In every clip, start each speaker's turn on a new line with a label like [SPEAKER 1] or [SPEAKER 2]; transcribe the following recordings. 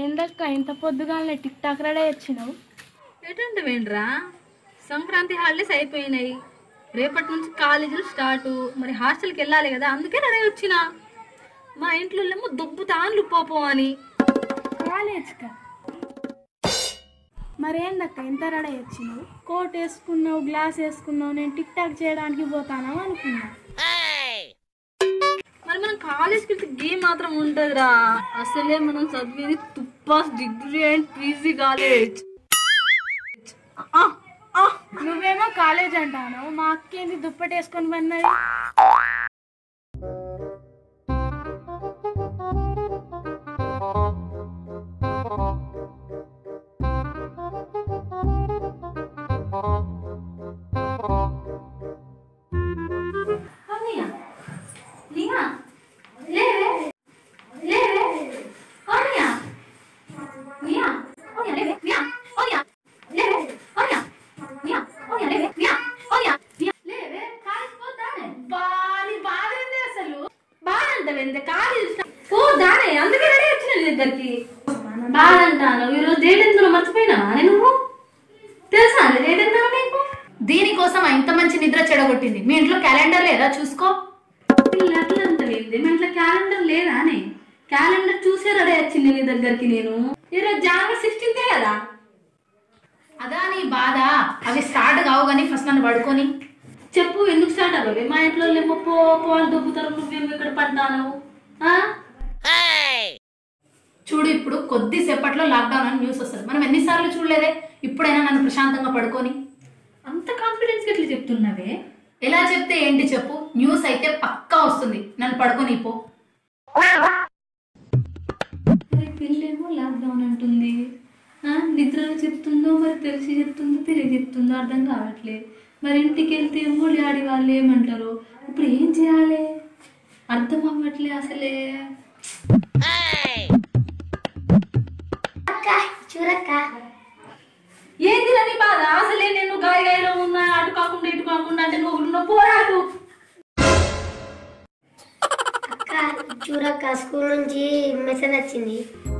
[SPEAKER 1] ఏందక్క ఇంత పొద్దుగానే tick talk ready వచ్చినావు
[SPEAKER 2] ఎటంటే వేండ్రా సంక్రాంతి హాలిడేస్ అయిపోయినాయి రేపటి నుంచి కాలేజీలు స్టార్ట్ మరి హాస్టల్కి వెళ్ళాలి కదా అందుకే రెడీ వచ్చిన మా ఇంట్లో ఏమో దుబ్బు తాన్లు పోపో అని
[SPEAKER 1] కాలేజ్కా మరేందక్క ఇంత రెడీ వచ్చినావు కోట్ వేసుకున్నావు గ్లాస్ వేసుకున్నావు నేను టిక్ టాక్ చేయడానికి పోతాను అనుకున్నా
[SPEAKER 2] మరి మనం కాలేజ్కి వెళ్తే గేమ్ మాత్రం ఉంటుందిరా అసలే మనం చదివేది తుప్పాస్ డిగ్రీ అండ్ పీజీ కాలేజ్
[SPEAKER 1] నువ్వేమో కాలేజ్ అంటాను మా అక్కేంది దుప్పటి వేసుకొని పన్నది అసలు
[SPEAKER 2] బాగా అంటావు కాలేజ్ ఓ దానే అందుకే రెడీ వచ్చిన నీ దగ్గరికి బాగా అంటాను ఈరోజు డేట్ ఎందులో మర్చిపోయినా నువ్వు తెలుసా డేట్ ఎంత నీకు
[SPEAKER 3] దీనికోసం ఇంత మంచి నిద్ర చెడగొట్టింది మీ ఇంట్లో క్యాలెండర్ లేదా చూసుకో
[SPEAKER 2] పిల్ల అట్లా అంటవేంది మా ఇంట్లో క్యాలెండర్ లేదా అని క్యాలెండర్ చూసే రెడీ వచ్చింది నీ దగ్గరికి నేను ఈరోజు జనవరి సిక్స్టీన్తే కదా
[SPEAKER 3] అదా నీ బాధ అవి స్టార్ట్ కావు కానీ ఫస్ట్ నన్ను పడుకొని
[SPEAKER 2] చెప్పు ఎందుకు స్టార్ట్ అవ్వవి మా ఇంట్లో ఏమో పో పో అని దొబ్బుతారు నువ్వేమో ఇక్కడ పడ్డాను ఆ?
[SPEAKER 3] చూడు ఇప్పుడు కొద్దిసేపట్లో లాక్డౌన్ అని న్యూస్ వస్తుంది మనం ఎన్నిసార్లు చూడలేదే ఇప్పుడైనా నన్ను ప్రశాంతంగా పడుకొని
[SPEAKER 2] అంత కాన్ఫిడెన్స్ ఎట్లా చెప్తున్నావే
[SPEAKER 3] ఎలా చెప్తే ఏంటి చెప్పు న్యూస్ అయితే పక్కా వస్తుంది నన్ను పడుకొని పో
[SPEAKER 2] మరి పిల్లేమో లాక్డౌన్ అంటుంది ఆ, నిద్రలో చెప్తుందో మరి తెలిసి చెప్తుందో తెలియ చెప్తుందో అర్థం కావట్లేదు మరి ఇంటికి వెళ్తే ఏమో డాడీ వాళ్ళు ఏమంటారు ఇప్పుడు ఏం చేయాలి అర్థం అవ్వట్లే అసలే ఏంది నీ బాధ అసలే నేను గాయ గాయలో ఉన్నా అటు కాకుండా ఇటు కాకుండా అంటే నువ్వు నువ్వు పోరాడు
[SPEAKER 4] చూడక్క స్కూల్ నుంచి మెసేజ్ వచ్చింది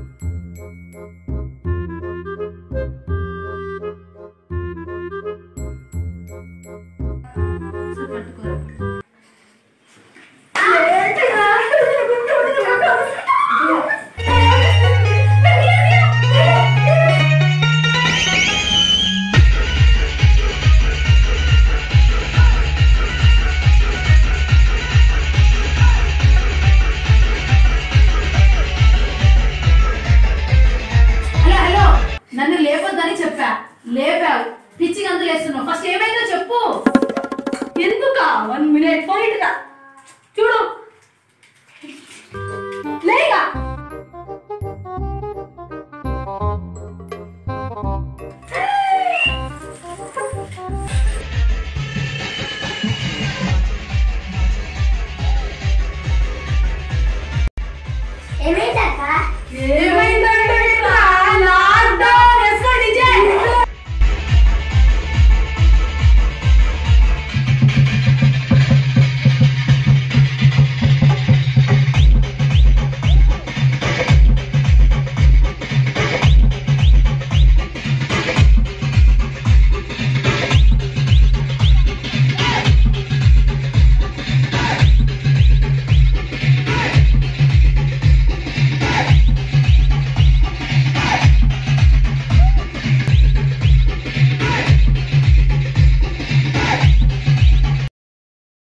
[SPEAKER 3] హలో హలో నన్ను లేపొద్దని చెప్పా లేపావు పిచ్చి గంతులు వేస్తున్నావు ఫస్ట్ ఏమైందో చెప్పు
[SPEAKER 2] ఎందుకా వన్ మినిట్ ఫోన్ ఇటురా చూడు లేగా